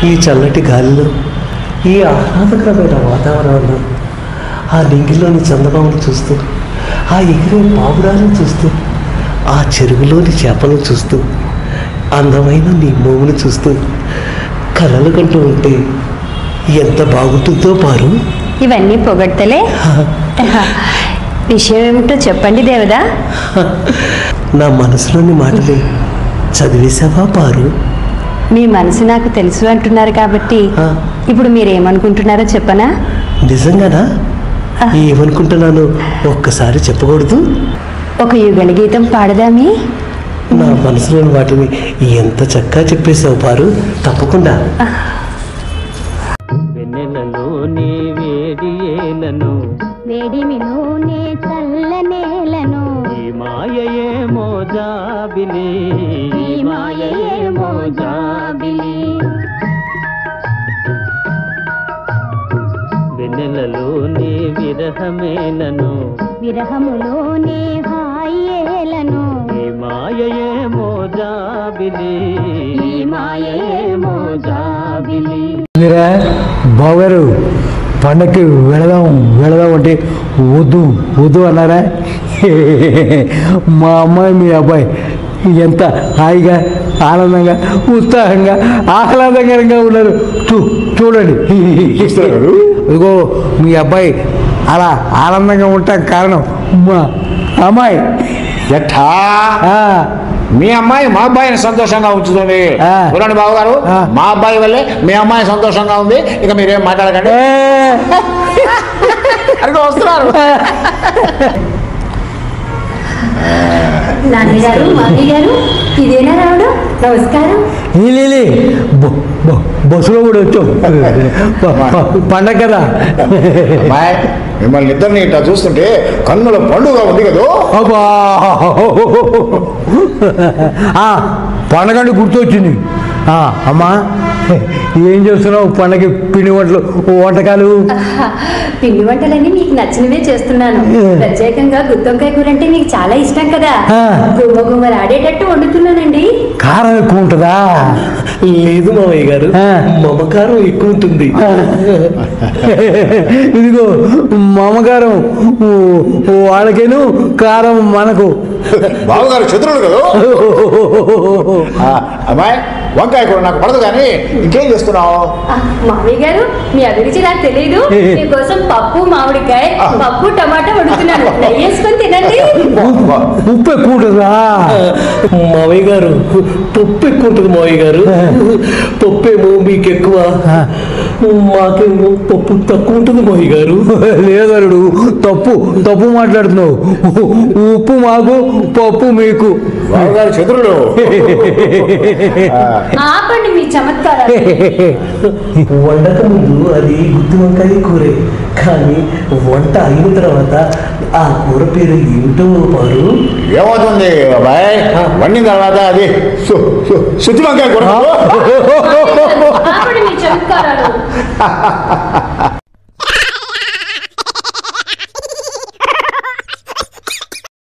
ఈ చల్లటి గాలిలో ఈ ఆహ్లాదకరమైన వాతావరణంలో ఆ నింగిలోని చందమామను చూస్తూ ఆ ఎగిరే పావురాలను చూస్తూ ఆ చెరువులోని చేపలను చూస్తూ అందమైన నీ మోమును చూస్తూ కలలు కంటూ ఉంటే ఎంత బాగుంటుందో పారు ఇవన్నీ పొగడ్తలే విషయం ఏమిటో చెప్పండి దేవదా నా మనసులోని మాటలే చదివేశావా పారు మీ మనసు నాకు తెలుసు అంటున్నారు కాబట్టి ఆ. ఇప్పుడు మీరేమనుకుంటున్నారో చెప్పనా నిజంగానా ఏమనుకుంటున్నాను ఒక్కసారి చెప్పకూడదు ఒక యుగల గీతం పాడదామి నా మనసులోని వాటిని ఎంత చక్కగా చెప్పేశావు పారు తప్పకుండా వెన్నెలలోని వేడి ఏలను వేడిమి నూనె చల్ల నేలను ఈ మాయయే మోజాబిలి ఈ మాయయే మోజాబిలి. వెన్నెలలోని విరహమేలను విరహములోనే హాయేలను ఈ మాయయే మోజాబిలి ఈ మాయయే మోజాబిలి. మీరా బావగారు పండక్కి వెళదాం వెళదాం అంటే వద్దు వద్దు అన్నారా మా అమ్మాయి మీ అబ్బాయి ఎంత హాయిగా ఆనందంగా ఉత్సాహంగా ఆహ్లాదకరంగా ఉన్నారు చూ చూడండి చూస్తున్నారు? ఇదిగో మీ అబ్బాయి అలా ఆనందంగా ఉంటాం కారణం మా అమ్మాయి ఎట్టా ఆ, మీ అమ్మాయి మా అబ్బాయిని సంతోషంగా ఉంచుతుంది ఆ. చూడండి బాబు గారు ఆ. మా అబ్బాయి వల్లే మీ అమ్మాయి సంతోషంగా ఉంది ఇక మీరేం మాట్లాడకండి ఏ, అదిగో వస్తున్నారు నాన్నగారు మామయ్య గారు ఇదేనా రావడం నమస్కారం ఈ లీలి బ- బ- బస్సులో కూడా వచ్చాం ప- ప- పండగ కదా అమ్మాయి మిమ్మల్ని ఇద్దరిని ఇట్లా చూస్తుంటే కన్నుల పండుగ ఉంది కదా అబ్బా ఆ, పండగంటే గుర్తొచ్చింది ఆ, అమ్మా ఏం చేస్తున్నావు పండగ పిండి వంటలు వంటకాలు పిండి వంటలన్నీ మీకు నచ్చినవే చేస్తున్నాను ప్రత్యేకంగా గుత్తొంకాయ కూర అంటే మీకు చాలా ఇష్టం కదా ఆ. గుమ్మ గుమ్మలు ఆడేటట్టు వండుతున్నానండి కారం ఎక్కువ ఉంటుందా లేదు మావయ్య గారు ఆ. మమకారం ఎక్కువ ఉంటుంది ఇదిగో మామగారం వాళ్ళకేను కారం మనకు బావగారు చతురుడు కదా ఆ, అమ్మాయి వంకాయ కూడా నాకు పడదు కానీ ఇంకేం చేస్తున్నావు ఆ, మామయ్య గారు మీ అభిరుచి నాకు తెలియదు మీకోసం పప్పు మామిడికాయ పప్పు టమాటా వండుతున్నాను నెయ్యి వేసుకొని తినండి ఉప్పు ఎక్కువ ఉంటుందా మావయ్య గారు పప్పు ఎక్కువ ఉంటుంది మావయ్య గారు పప్పు ఏమో మీకు ఎక్కువ మాకేమో పప్పు తక్కువ ఉంటుంది మావయ్య గారు లేదరుడు తప్పు తప్పు మాట్లాడుతున్నావు ఉప్పు మాకు పప్పు మీకు బావగారు చతురుడు ఆ, ఆపండి మీ చమత్కారాలు వండక ముందు అది గుత్తి వంకాయ కూరే కానీ వంట అయిన తర్వాత ఆ కూర పేరు ఏమిటో పారు ఏమవుతుంది అబ్బాయి వండిన తర్వాత అది సు- సు- శుద్ధి వంకాయ కూర ఆపండి మీ చమత్కారాలు